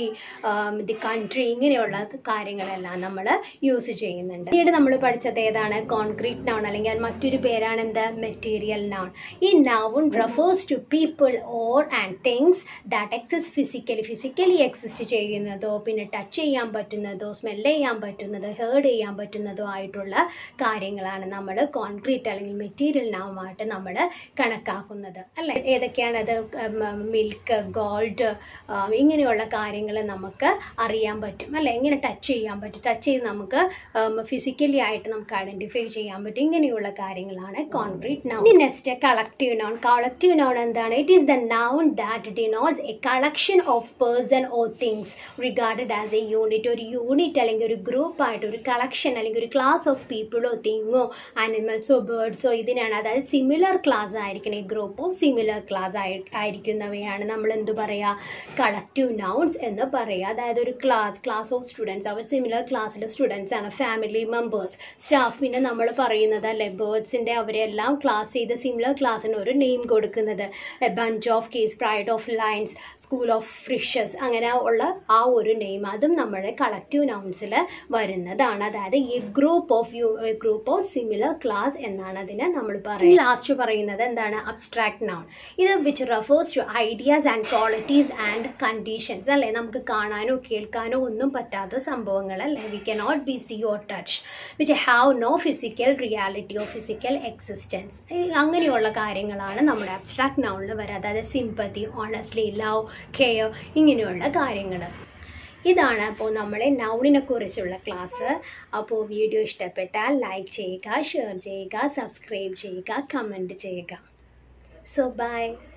Speaker 1: the country ഇങ്ങനെയുള്ള കാര്യങ്ങളെല്ലാം നമ്മൾ യൂസ് ചെയ്യുന്നുണ്ട് പിന്നീട് നമ്മൾ പഠിച്ചത് ഏതാണ് കോൺക്രീറ്റ് നൗൺ അല്ലെങ്കിൽ മറ്റൊരു പേരാണ് എന്ത് മെറ്റീരിയൽ നൗൺ ഈ noun refers to people or and things that exist physically physically exist ചെയ്യുന്നതോ പിന്നെ ടച്ച് ചെയ്യാൻ പറ്റുന്നതോ സ്മെൽ ചെയ്യാൻ പറ്റുന്നതോ ഹേർഡ് ചെയ്യാൻ പറ്റുന്നതോ ആയിട്ടുള്ള കാര്യങ്ങളാണ് നമ്മൾ കോൺക്രീറ്റ് അല്ലെങ്കിൽ മെറ്റീരിയൽ നൗമായിട്ട് നമ്മൾ കണക്കാക്കുന്നത് അല്ലേ ഏതൊക്കെയാണത് മിൽക്ക് ഗോൾഡ് ഇങ്ങനെയുള്ള കാര്യങ്ങൾ നമുക്ക് അറിയാൻ പറ്റും അല്ലേ ഇങ്ങനെ ടച്ച് ചെയ്യാൻ പറ്റും ടച്ച് ചെയ്ത് നമുക്ക് ഫിസിക്കലി ആയിട്ട് നമുക്ക് ഐഡൻറ്റിഫൈ ചെയ്യാൻ പറ്റും ഇങ്ങനെയുള്ള കാര്യങ്ങളാണ് കോൺക്രീറ്റ് നൗൺ ഇനി next collective noun collective noun എന്താണ് it is the noun that denotes a collection of person or things regarded as a unit ഒരു യൂണിറ്റ് അല്ലെങ്കിൽ ഒരു ഗ്രൂപ്പ് ആയിട്ട് ഒരു കളക്ഷൻ അല്ലെങ്കിൽ ഒരു ക്ലാസ് ഓഫ് പീപ്പിളോ തിങ്ങോ ആനിമൽസോ ബേർഡ്സോ ഇതിനാണ് അതായത് സിമിലർ ക്ലാസ് ആയിരിക്കണം ഈ ഗ്രൂപ്പ് ഓഫ് സിമിലർ ക്ലാസ് ആയി ആയിരിക്കുന്നവയാണ് നമ്മൾ എന്ത് പറയുക കളക്റ്റീവ് നൗൺസ് എന്ന് പറയുക അതായത് ഒരു ക്ലാസ് ക്ലാസ് ഓഫ് സ്റ്റുഡൻസ് അവർ സിമിലർ ക്ലാസ്സിലെ സ്റ്റുഡൻസ് ആണ് ഫാമിലി മെമ്പേഴ്സ് സ്റ്റാഫ് പിന്നെ നമ്മൾ പറയുന്നത് അല്ലേ ബേർഡ്സിൻ്റെ അവരെല്ലാം ക്ലാസ് ക്ലാസ് ചെയ്ത് സിമിലർ ക്ലാസ്സിന് ഒരു നെയിം കൊടുക്കുന്നത് a bunch of keys pride of lions school of fishes അങ്ങനെ ഉള്ള ആ ഒരു നെയിം അതും നമ്മുടെ കളക്റ്റീവ് നൗൺസിൽ വരുന്നതാണ് അതായത് a group of you group of similar class എന്നാണ് അതിനെ നമ്മൾ പറയുന്നത് ലാസ്റ്റ് പറയുന്നത് എന്താണ് അബ്സ്ട്രാക്ട് നൗൺ ഇത് which refers to ideas and qualities and conditions അല്ലേ നമുക്ക് കാണാനോ കേൾക്കാനോ ഒന്നും പറ്റാത്ത സംഭവങ്ങൾ അല്ലേ we cannot be see or touch which have no physical reality or physical existence അങ്ങനെയുള്ള കാര്യങ്ങളാണ് നമ്മുടെ അബ്സ്ട്രാക്ട് നൗണിൽ വരിക അതായത് സിമ്പതി ഓണസ്റ്റ്ലി ലവ് കെയർ ഇങ്ങനെയുള്ള കാര്യങ്ങൾ ഇതാണ് അപ്പോൾ നമ്മളെ നൗണിനെ കുറിച്ചുള്ള ക്ലാസ് അപ്പോൾ വീഡിയോ ഇഷ്ടപ്പെട്ടാൽ ലൈക്ക് ചെയ്യുക ഷെയർ ചെയ്യുക സബ്സ്ക്രൈബ് ചെയ്യുക കമൻറ്റ് ചെയ്യുക സോ ബൈ